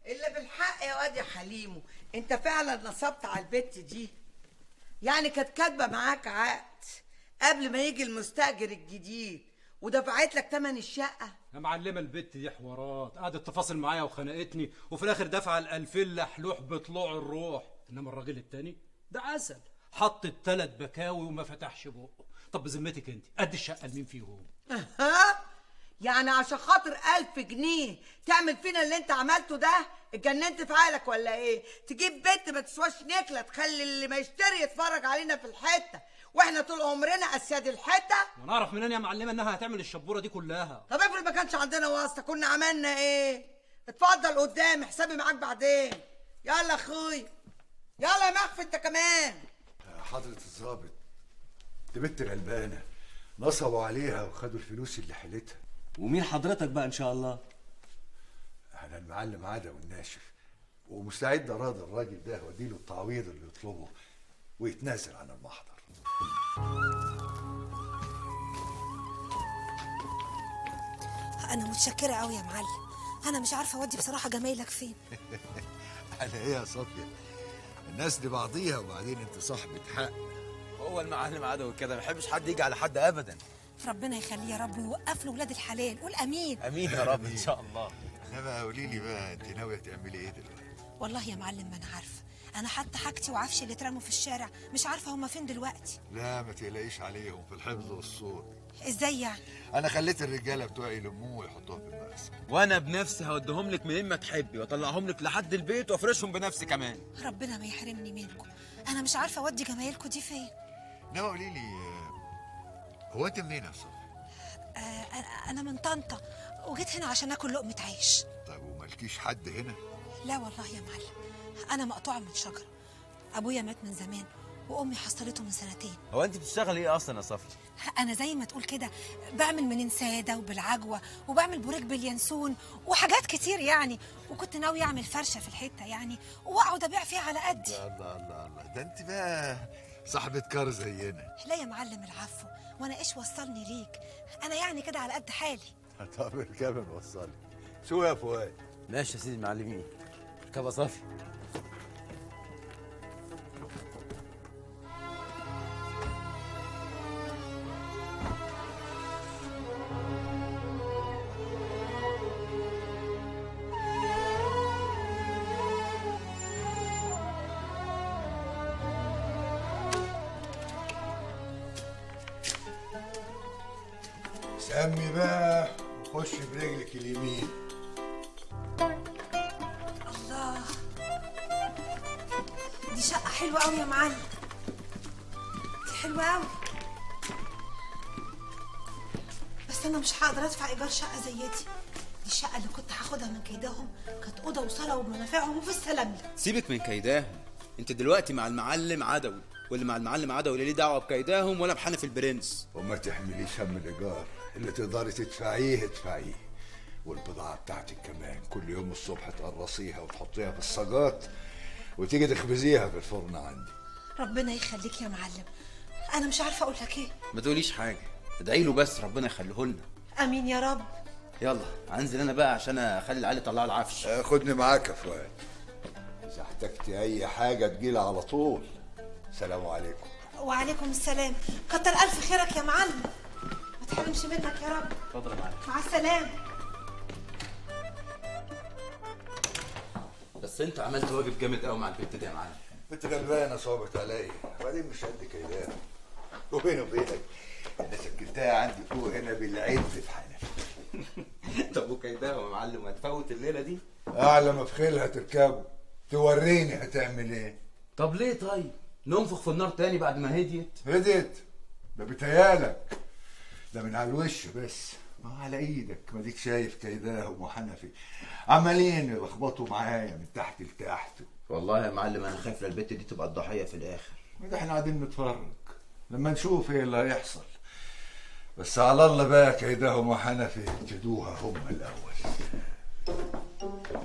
الا بالحق يا واد يا حليمو انت فعلا نصبت على البت دي يعني كانت كاتبه معاك عقد قبل ما يجي المستاجر الجديد ودفعت لك تمن الشقه يا معلمه البت دي حوارات قعدت تفاصل معايا وخنقتني وفي الاخر دفع الالفين لحلوح بطلوع الروح انما الراجل التاني ده عسل حط التلات بكاوي وما فتحش بقه طب بذمتك انت قد الشقه لمين فيهم ها يعني عشان خاطر ألف جنيه تعمل فينا اللي انت عملته ده اتجننت في عقلك ولا ايه تجيب بنت ما تسواش نكله تخلي اللي ما يشتري يتفرج علينا في الحته واحنا طول عمرنا اسياد الحته وانا اعرف منين يا معلمه انها هتعمل الشبوره دي كلها طب افرض ما كانش عندنا واسطه كنا عملنا ايه اتفضل قدامي حسابي معاك بعدين يلا اخوي يلا يا مخفي انت كمان حضرة الظابط دي بنت غلبانة نصبوا عليها وخدوا الفلوس اللي حيلتها ومين حضرتك بقى ان شاء الله أنا المعلم عادة والناشف ومستعد أراضي الراجل ده وأديله التعويض اللي يطلبه ويتنازل عن المحضر انا متشكره قوي يا معلم انا مش عارفه اودي بصراحه جمايلك فين على إيه يا صفية؟ الناس دي بعضيها وبعدين أنت صاحبة حق هو المعلم عدوي كده ما يحبش حد يجي على حد ابدا ربنا يخليه يا رب ويوقف له ولاد الحلال قول امين امين يا رب ان شاء الله إنما قولي لي بقى أنت ناوية تعملي إيه دلوقتي؟ والله يا معلم ما انا عارفه انا حتى حاجتي وعفشي اللي اترموا في الشارع مش عارفه هما فين دلوقتي لا ما تقلقيش عليهم في الحفظ والصوت ازاي يعني أنا خليت الرجالة بتوعي يلموه ويحطوه في المقسم وانا بنفسي هوديهم لك منين ما تحبي واطلعهم لك لحد البيت وافرشهم بنفسي كمان ربنا ما يحرمني منكم انا مش عارفه اودي جمايلكم دي فين إنما قولي لي آه، هو أنت منين يا صفية؟ آه أنا- انا من طنطا وجيت هنا عشان اكل لقمه عيش طيب ومالكيش حد هنا؟ لا والله يا معلم انا مقطوعه من شجره ابويا مات من زمان وامي حصلته من سنتين هو انت بتشتغلي ايه اصلا يا صفي انا زي ما تقول كده بعمل من ساده وبالعجوه وبعمل بوريك باليانسون وحاجات كتير يعني وكنت ناوي اعمل فرشه في الحته يعني واقعد ابيع فيها على قدي الله الله الله ده انت بقى صاحبة كار زينا لا يا معلم العفو وانا ايش وصلني ليك انا يعني كده على قد حالي طب اركبي نوصلك شو يا فؤاد ماشي يا سيدي المعلمين اركب يا صفي سمي بقى وخش برجلك اليمين الله دي شقه حلوه قوي يا معلم دي حلوه قوي بس انا مش هقدر ادفع ايجار شقه زي دي دي الشقه اللي كنت هاخدها من كيدهم كانت اوضه وصاله وبمنافعهم وفي السلام سيبك من كيداهم انت دلوقتي مع المعلم عدوي واللي مع المعلم عدوي لا ليه دعوه بكيداهم ولا بحنف البرنس وما تحمليش هم الايجار اللي تقدري تدفعيه ادفعيه والبضاعة بتاعتك كمان كل يوم الصبح تقرصيها وتحطيها في الصاجات وتيجي تخبزيها في الفرن عندي ربنا يخليك يا معلم انا مش عارفه اقول لك ايه ما تقوليش حاجه ادعي له بس ربنا يخليه لنا امين يا رب يلا هنزل انا بقى عشان اخلي العيال يطلعوا العفش آه، خدني معاك يا فؤاد اذا احتجتي اي حاجة تجيلي على طول سلام عليكم وعليكم السلام كتر الف خيرك يا معلم ما تحرمش منك يا رب اتفضل يا معلم مع السلامه بس انت عملت واجب جامد قوي مع البنت دي يا معلم بنت غلبانة صابت عليا وبعدين مش قد كده وبيني وبينك انا سكنتها عندي فوق هنا بالعز في حنفي طب وكيداهم يا معلم هتفوت الليله دي اعلى ما في خيلها تركبه توريني هتعمل ايه طب ليه طيب ننفخ في النار تاني بعد ما هديت هدت ده بتهيالك ده من على الوش بس ما هو على ايدك ما ديك شايف كيداهم وحنفي عمالين يلخبطوا معايا من تحت لتحت والله يا معلم انا خايف البت دي تبقى الضحيه في الاخر ما ده احنا قاعدين نتفرج لما نشوف ايه اللي هيحصل بس على الله بقى كيداهم وحنفي يبتدوها هم الاول